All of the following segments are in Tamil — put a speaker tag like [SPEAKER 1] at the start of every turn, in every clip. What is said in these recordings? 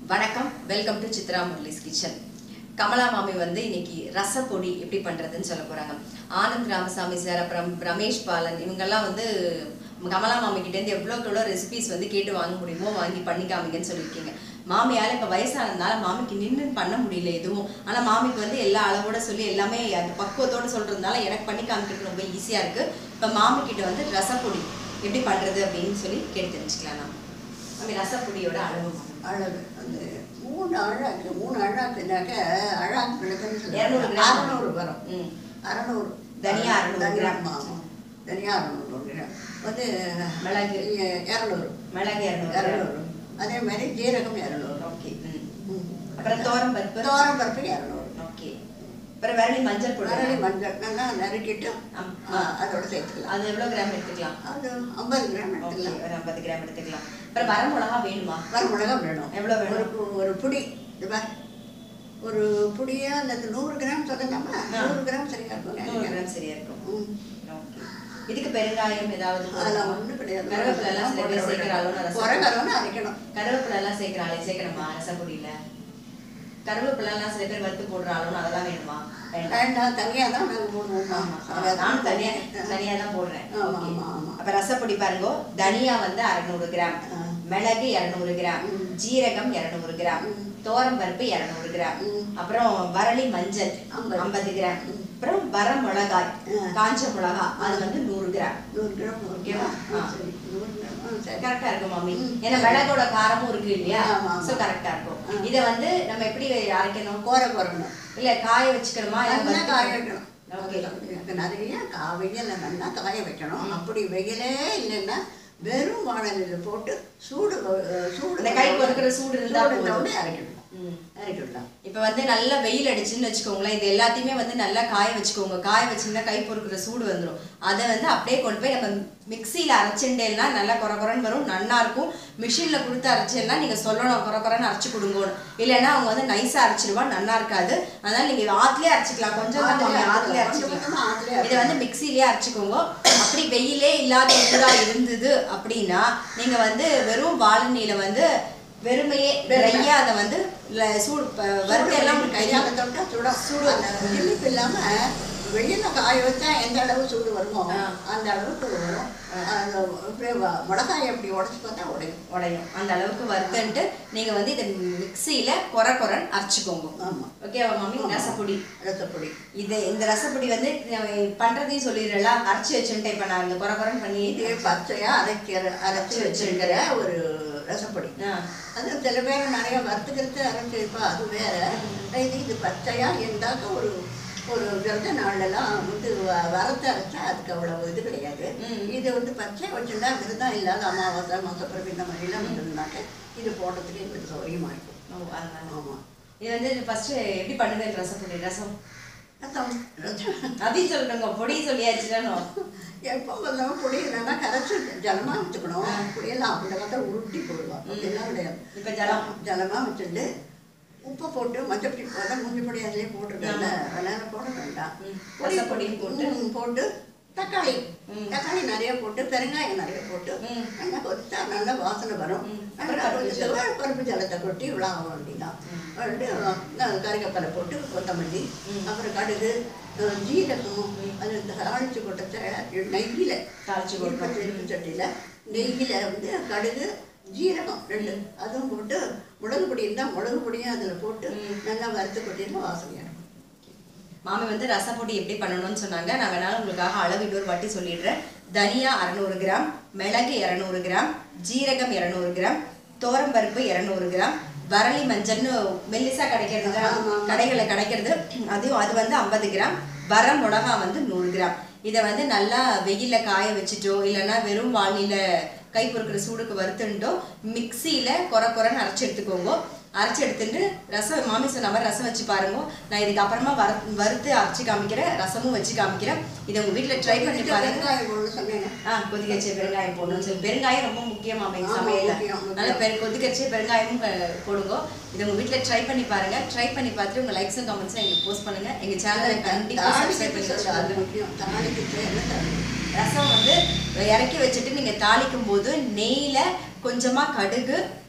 [SPEAKER 1] வணக்கம் welcome to Chitra Murali's kitchen Kamala மாமி வந்து இன்னைக்கு ரசப்பொடி எப்படி பண்றதுன்னு சொல்ல போறாங்க ஆனந்த் ராமசாமி சார் அப்புறம் ரமேஷ் பாலன் இவங்கெல்லாம் வந்து கமலா மாமி கிட்ட இருந்து எவ்வளோக்கு எவ்வளோ ரெசிபிஸ் வந்து கேட்டு வாங்க முடியுமோ வாங்கி பண்ணி காமிங்கன்னு சொல்லியிருக்கீங்க மாமியால இப்ப வயசானதுனால மாமிக்கு நின்று பண்ண முடியல எதுவும் ஆனா மாமிக்கு வந்து எல்லா அளவோட சொல்லி எல்லாமே அந்த பக்குவத்தோட சொல்றதுனால எனக்கு பண்ணி காமிக்கிறது ரொம்ப ஈஸியா இருக்கு இப்ப மாமி கிட்ட வந்து ரசப்பொடி எப்படி பண்றது அப்படின்னு சொல்லி கேட்டு தெரிஞ்சுக்கலாம் நாம மாமி ரசப்பொடியோட அளவு மாமி.
[SPEAKER 2] அழகு அந்த மூணு அழகு மூணு அழகுனாக்க அழகு விளக்குன்னு
[SPEAKER 1] இருநூறு
[SPEAKER 2] சொல்லுவாங்க
[SPEAKER 1] கிராம்.
[SPEAKER 2] அறநூறு வரும்
[SPEAKER 1] ம்.
[SPEAKER 2] அறநூறு
[SPEAKER 1] தனியா அறநூறு
[SPEAKER 2] தனியா,
[SPEAKER 1] கிராம்.
[SPEAKER 2] ஆமா. தனியா அறநூறு கிராம் வந்து
[SPEAKER 1] மிளகு.
[SPEAKER 2] இ- இரநூறு
[SPEAKER 1] மிளகு இரநூறு
[SPEAKER 2] இரநூறு அதே மாதிரி ஜீரகம் இரநூறு
[SPEAKER 1] ஓகே ம்.
[SPEAKER 2] ம்.
[SPEAKER 1] அப்புறம் தோரம் பருப்பு
[SPEAKER 2] தோரம் பருப்பு இரநூறு
[SPEAKER 1] ஓகே அப்புறம் விரலி மஞ்சள்
[SPEAKER 2] வரலி
[SPEAKER 1] போடுறேன்
[SPEAKER 2] மஞ்சள் நல்லா நறுக்கிட்டு
[SPEAKER 1] ஆம்.
[SPEAKER 2] ஆ, அதோட சேர்த்துக்கலாம்
[SPEAKER 1] அது எவ்வளவு கிராம் எடுத்துக்கலாம்
[SPEAKER 2] அது ஐம்பது கிராம்
[SPEAKER 1] ஓகே
[SPEAKER 2] எடுத்துக்கலாம்
[SPEAKER 1] ஒரு ஐம்பது கிராம் எடுத்துக்கலாம் அப்புறம் வர மிளகா வேணுமா
[SPEAKER 2] வர மிளகா வேணும்
[SPEAKER 1] எவ்வளவு வேணும்?
[SPEAKER 2] ஒரு கு- ஒரு புடி இது பாரு. ஒரு புடியா அல்லது நூறு கிராம் சொல்லலாமா
[SPEAKER 1] ஆ.
[SPEAKER 2] நூறு கிராம் சரியா இருக்கும்
[SPEAKER 1] நூறு
[SPEAKER 2] நினைக்கிறேன்.
[SPEAKER 1] கிராம் சரியா இருக்கும்
[SPEAKER 2] ம்.
[SPEAKER 1] ஓகே இதுக்கு பெருங்காயம் ஏதாவது
[SPEAKER 2] அதெல்லாம்
[SPEAKER 1] போடணுமா?
[SPEAKER 2] ஒண்ணும் கிடையாது.
[SPEAKER 1] கருவேப்பிலை எல்லாம் சில பேர் சேர்க்கிறாளோன்னு ரசம்
[SPEAKER 2] குறைகரம்னு அரைக்கணும்.
[SPEAKER 1] கருவேப்பிலை எல்லாம் சேர்க்கிறாளே சேர்க்கணுமா ரசப்பொடியில கருவேப்பிலை எல்லாம் சில பேர் வறுத்து போடுறாளோன்னு அதெல்லாம் வேணுமா வேண்டாம்
[SPEAKER 2] வேண்டாம், தனியா தான் நாங்க போடுவோம்.
[SPEAKER 1] ஆமா,
[SPEAKER 2] அதாவது
[SPEAKER 1] நானும் தனியா தனியா தான் போடுறேன்
[SPEAKER 2] ஆமா,
[SPEAKER 1] Okay.
[SPEAKER 2] ஆமா, ஆமா.
[SPEAKER 1] அப்ப ரசப்பொடி பாருங்க தனியா வந்து அறுநூறு கிராம்
[SPEAKER 2] ஆ.
[SPEAKER 1] மிளகு இருநூறு கிராம்
[SPEAKER 2] ம்.
[SPEAKER 1] ஜீரகம் இருநூறு கிராம்
[SPEAKER 2] ம்.
[SPEAKER 1] தோரம் பருப்பு இருநூறு கிராம்
[SPEAKER 2] ம்.
[SPEAKER 1] அப்புறம் வரலி மஞ்சள்
[SPEAKER 2] ஐம்பது.
[SPEAKER 1] ஐம்பது கிராம்
[SPEAKER 2] ம்.
[SPEAKER 1] அப்புறம் வர மிளகாய்
[SPEAKER 2] ஆ.
[SPEAKER 1] காஞ்ச மிளகா அது வந்து நூறு கிராம்
[SPEAKER 2] நூறு கிராம், நூறு
[SPEAKER 1] ஓகேவா?
[SPEAKER 2] கிராம்.
[SPEAKER 1] ஆ.
[SPEAKER 2] சரி, நூறு கிராம். ஆ, சரி.
[SPEAKER 1] கரெக்டா இருக்கும் மாமி
[SPEAKER 2] ம்.
[SPEAKER 1] ஏன்னா மிளகோட காரமும் இருக்கு இல்லையா
[SPEAKER 2] ஆமா, ஆமா.
[SPEAKER 1] சோ கரெக்டா இருக்கும்
[SPEAKER 2] ஆ.
[SPEAKER 1] இத வந்து நம்ம எப்படி அரைக்கணும்
[SPEAKER 2] கோரை கோரணும்.
[SPEAKER 1] இல்ல காய வச்சுக்கணுமா இல்ல
[SPEAKER 2] நல்லா
[SPEAKER 1] வறுத்து-
[SPEAKER 2] காய வைக்கணும்.
[SPEAKER 1] ஓகே
[SPEAKER 2] அதுக்கு நிறைய கா- வெயில்ல நல்லா காய வைக்கணும்
[SPEAKER 1] ம்.
[SPEAKER 2] அப்படி வெயிலே இல்லைன்னா வெறும் வானலில் போட்டு சூடு அஹ், சூடு
[SPEAKER 1] இந்த கை பொறுக்கிற சூடு இருந்தா
[SPEAKER 2] சூடு
[SPEAKER 1] போதும்.
[SPEAKER 2] உடனே அரைக்கணும்
[SPEAKER 1] ம்.
[SPEAKER 2] அரைக்கிடலாம்
[SPEAKER 1] இப்ப வந்து நல்ல வெயில் அடிச்சுன்னு வச்சுக்கோங்களேன் இது எல்லாத்தையுமே வந்து நல்லா காய வச்சுக்கோங்க காய வச்சீங்கன்னா கை பொறுக்கிற சூடு வந்துடும் அதை வந்து அப்படியே கொண்டு போய் நம்ம மிக்சியில அரைச்சுட்டேன்னா நல்லா குறை குறைன்னு வரும் நல்லா இருக்கும் மிஷின்ல கொடுத்து அரைச்சேன்னா நீங்க சொல்லணும் குறை குறைன்னு அரைச்சு கொடுங்கன்னு இல்லைன்னா அவங்க வந்து நைஸா அரைச்சிடுவா நல்லா இருக்காது அதனால நீங்க ஆத்துலயே அரைச்சிக்கலாம் கொஞ்சம் தான்
[SPEAKER 2] ஆத்துலயே
[SPEAKER 1] மாமி, ஆத்துலயே
[SPEAKER 2] கொஞ்சம் கொஞ்சமா
[SPEAKER 1] அரைச்சிக்கலாம்
[SPEAKER 2] ஆத்துலயே
[SPEAKER 1] இதை வந்து மிக்சிலேயே அரைச்சிக்கோங்க அப்படி வெயிலே இல்லாத ஊரா இருந்தது அப்படின்னா நீங்க வந்து வெறும் வாழனில வந்து வெறுமையே ட்ரையா அதை வந்து ல- சூடு ப- வறுத்து எல்லாம்
[SPEAKER 2] சூடு கையால தொட்டா சுடும் சூடு அந்த இனிப்பு இல்லாம வெயில்ல காய வச்சா எந்த அளவு சூடு வருமோ
[SPEAKER 1] ஆ.
[SPEAKER 2] அந்த அளவுக்கு வரும் அந்த அப்படியே வ- மிளகாயை அப்படி உடச்சு பார்த்தா உடையும்
[SPEAKER 1] உடையும் அந்த அளவுக்கு வறுத்துன்ட்டு நீங்க வந்து இதை மிக்சியில கொர கொரன்னு அரைச்சிக்கோங்க
[SPEAKER 2] ஆமா
[SPEAKER 1] ஓகேவா மாமி ரசப்பொடி
[SPEAKER 2] ரசப்பொடி
[SPEAKER 1] இது இந்த ரசப்பொடி வந்து நான் பண்றதையும் சொல்லிடுறேன் அரைச்சி வச்சுட்டேன் இப்ப நான் இந்த கொர கொரன்னு பண்ணி
[SPEAKER 2] இது பச்சையா அரைக்கிற அரைச்சு வச்சிருக்கிற ஒரு ரசப்பொடி
[SPEAKER 1] ஆ.
[SPEAKER 2] அது சில பேர் நிறைய வறுத்துக்கிறது அரைச்சி வைப்பா அது வேற இது இது பச்சையா இருந்தாக்க ஒரு ஒரு விரத நாள்லாம் வந்து வ- வறுத்து அரைச்சா அதுக்கு அவ்வளவு இது கிடையாது
[SPEAKER 1] ம்.
[SPEAKER 2] இது வந்து பச்சை வச்சுருந்தா விரதம் இல்லாத அமாவாசை மாசப்பிறகு இந்த மாதிரிலாம் வந்ததுனாக்க இது போடுறதுக்கு எங்களுக்கு சௌகரியமா இருக்கும்
[SPEAKER 1] ஓ, அதனால.
[SPEAKER 2] ஆமா
[SPEAKER 1] இது வந்து ஃபர்ஸ்ட் எப்படி பண்ணுவேன் ரசப்பொடி ரசம்
[SPEAKER 2] ரசம் ரசம்
[SPEAKER 1] அதையும் சொல்லணுங்க பொடி சொல்லியாச்சுதானோ
[SPEAKER 2] எப்போ வந்தாலும் பொடி என்னன்னா கரைச்சி ஜலமா வச்சுக்கணும் பொடியெல்லாம் அந்த காலத்தில் உருட்டி போடுவோம் அப்படிலாம் கிடையாது
[SPEAKER 1] இப்ப ஜலம்
[SPEAKER 2] ஜலமா வச்சுட்டு உப்பு போட்டு மஞ்சப்பொடி போட முஞ்சி பொடி அதிலே போட்டுருக்கல அதனால போட வேண்டாம்
[SPEAKER 1] ம்.
[SPEAKER 2] பொடி
[SPEAKER 1] ரசப்பொடியும் போட்டு.
[SPEAKER 2] ம், போட்டு தக்காளி
[SPEAKER 1] ம்.
[SPEAKER 2] தக்காளி நிறைய போட்டு பெருங்காயம் நிறைய போட்டு
[SPEAKER 1] ம்.
[SPEAKER 2] நல்லா கொத்தா நல்லா வாசனை வரும்
[SPEAKER 1] ம்.
[SPEAKER 2] நல்லா
[SPEAKER 1] அப்புறம்
[SPEAKER 2] கொஞ்சம் செவ்வாழை பருப்பு ஜலத்தை கொட்டி விழாக வேண்டிதான் கறிக்கப்பலை போட்டு கொத்தமல்லி
[SPEAKER 1] ம்.
[SPEAKER 2] அப்புறம் கடுகு அஹ், ஜீரகம் அது தாளிச்சு கொட்டச்ச நெய்யில்
[SPEAKER 1] தாளிச்சு கொட்டணும்.
[SPEAKER 2] இருப்பு சட்டியில் நெய்யில் வந்து கடுகு ஜீரகம் ரெண்டு அதுவும் போட்டு மிளகு பொடி இருந்தால் மிளகு பொடியும் அதில் போட்டு
[SPEAKER 1] ம்.
[SPEAKER 2] நல்லா வறுத்து கொட்டினா வாசனையாக இருக்கும்
[SPEAKER 1] மாமி வந்து ரசப்பொடி எப்படி பண்ணணும்னு சொன்னாங்க நான் வேணாலும் உங்களுக்காக அளவு இன்னொரு வாட்டி சொல்லிடுறேன் தனியா அறநூறு கிராம் மிளகு இரநூறு கிராம் ஜீரகம் இரநூறு கிராம் தோரம்பருப்பு இரநூறு கிராம் வரலி மஞ்சள்னு மெல்லிசா கிடைக்கிறது
[SPEAKER 2] ஆமா, ஆமா.
[SPEAKER 1] கடைகளில் கிடைக்கிறது அதுவும் அது வந்து ஐம்பது கிராம் வர மிளகா வந்து நூறு கிராம் இதை வந்து நல்லா வெயில்ல காய வச்சுட்டோ இல்லைன்னா வெறும் வானில கை பொறுக்கிற சூடுக்கு வறுத்துட்டோ மிக்சியில கொர கொரன்னு அரைச்சி எடுத்துக்கோங்க அரைச்சி எடுத்துட்டு ரசம் மாமி சொன்ன மாதிரி ரசம் வச்சு பாருங்க நான் இதுக்கு அப்புறமா வறு வறுத்து அரைச்சி காமிக்கிறேன் ரசமும் வச்சு காமிக்கிறேன் இதை உங்க வீட்ல ட்ரை பண்ணி பாருங்க
[SPEAKER 2] வெங்காயம் ஒன்று சொன்னேன்
[SPEAKER 1] ஆ கொதிக்க வச்ச பெருங்காயம் போடணும்னு சொல்லி பெருங்காயம் ரொம்ப முக்கியம் மாமா எங்க
[SPEAKER 2] ஆமா,
[SPEAKER 1] சமையல்ல
[SPEAKER 2] முக்கியம், முக்கியம்.
[SPEAKER 1] அதனால பெரு கொதிக்க வச்ச பெருங்காயமும் அஹ், போடுங்க இதை உங்க வீட்ல ட்ரை பண்ணி பாருங்க ட்ரை பண்ணி பார்த்துட்டு உங்க லைக்ஸும் கமெண்ட்ஸும் எங்களுக்கு போஸ்ட் பண்ணுங்க எங்க சேனலை கண்டிப்பா சப்ஸ்கிரைப் பண்ணி
[SPEAKER 2] தாளிக்கு அது
[SPEAKER 1] வச்சுக்கோங்க
[SPEAKER 2] முக்கியம் தாளிக்கு என்ன தாளிக்கு
[SPEAKER 1] ரசம் வந்து இறக்கி வச்சுட்டு நீங்க தாளிக்கும் போது நெய்ல கொஞ்சமா கடுகு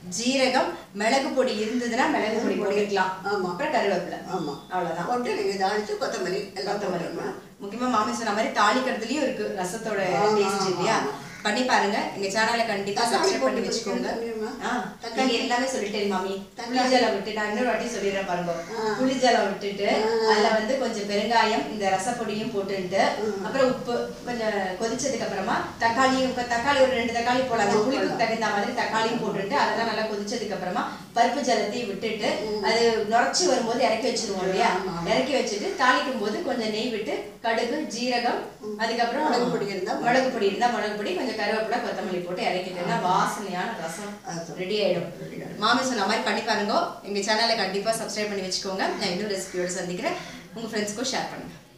[SPEAKER 1] ஜீரகம் மிளகு பொடி இருந்ததுன்னா மிளகு பொடி போட்டுக்கலாம்
[SPEAKER 2] ஆமா.
[SPEAKER 1] அப்புறம் கருவேப்பிலை
[SPEAKER 2] ஆமா
[SPEAKER 1] அவ்வளவுதான்
[SPEAKER 2] போட்டு நீங்கள் தாளிச்சு கொத்தமல்லி எல்லாம்
[SPEAKER 1] கொத்தமல்லி
[SPEAKER 2] போட்டுருணும்
[SPEAKER 1] முக்கியமா மாமி சொன்ன மாதிரி தாளிக்கிறதுலயும் இருக்கு ரசத்தோட
[SPEAKER 2] ஆமா,
[SPEAKER 1] டேஸ்ட்
[SPEAKER 2] ஆமா,
[SPEAKER 1] இல்லையா
[SPEAKER 2] ஆமா.
[SPEAKER 1] பண்ணி பாருங்க எங்க சேனலை கண்டிப்பா
[SPEAKER 2] தக்காளி
[SPEAKER 1] சப்ஸ்கிரைப் பண்ணி
[SPEAKER 2] போட்டு
[SPEAKER 1] வச்சுக்கோங்க
[SPEAKER 2] தெரியுமா?
[SPEAKER 1] ஆ,
[SPEAKER 2] தக்காளி.
[SPEAKER 1] தக்காளி எல்லாமே சொல்லிட்டேன் மாமி
[SPEAKER 2] தக்காளி.
[SPEAKER 1] புளிஜலம் விட்டு நான் இன்னொரு வாட்டி சொல்லிடுறேன் பாருங்க
[SPEAKER 2] ஆ.
[SPEAKER 1] புளிஜலம் விட்டுட்டு
[SPEAKER 2] ஆ.
[SPEAKER 1] அதுல வந்து கொஞ்சம் பெருங்காயம் இந்த ரசப்பொடியும் போட்டுட்டு அப்புறம் உப்பு கொஞ்சம் கொதிச்சதுக்கு அப்புறமா தக்காளியும் இப்ப தக்காளி ஒரு ரெண்டு தக்காளி போடலாம் அந்த
[SPEAKER 2] ஆமா,
[SPEAKER 1] புளிப்புக்கு
[SPEAKER 2] போடலாம்.
[SPEAKER 1] தகுந்த மாதிரி தக்காளியும் போட்டுட்டு அதெல்லாம் நல்லா கொதிச்சதுக்கு அப்புறமா பருப்பு ஜலத்தையும் விட்டுட்டு அது நுரைச்சி வரும்போது இறக்கி வச்சிருவோம் இல்லையா
[SPEAKER 2] ஆமா, ஆமா.
[SPEAKER 1] இறக்கி வச்சுட்டு தாளிக்கும் போது கொஞ்சம் நெய் விட்டு கடுகு ஜீரகம் அதுக்கப்புறம்
[SPEAKER 2] மிளகு பொடி இருந்தா
[SPEAKER 1] மிளகு பொடி இருந்தா மிளகு பொடி கொஞ்சம் கருவேப்பிலை கொத்தமல்லி போட்டு இறக்கிட்டோம்னா வாசனையான ரசம்
[SPEAKER 2] ரசம்.
[SPEAKER 1] ரெடி ஆயிடும் மாமி சொன்ன மாதிரி பண்ணி பாருங்க எங்க சேனலை கண்டிப்பா சப்ஸ்கிரைப் பண்ணி வச்சுக்கோங்க நான் இன்னும் ரெசிபியோட சந்திக்கிறேன் உங்க ஃப்ரெண்ட்ஸ்க்கும் ஷேர் பண்ணுங்க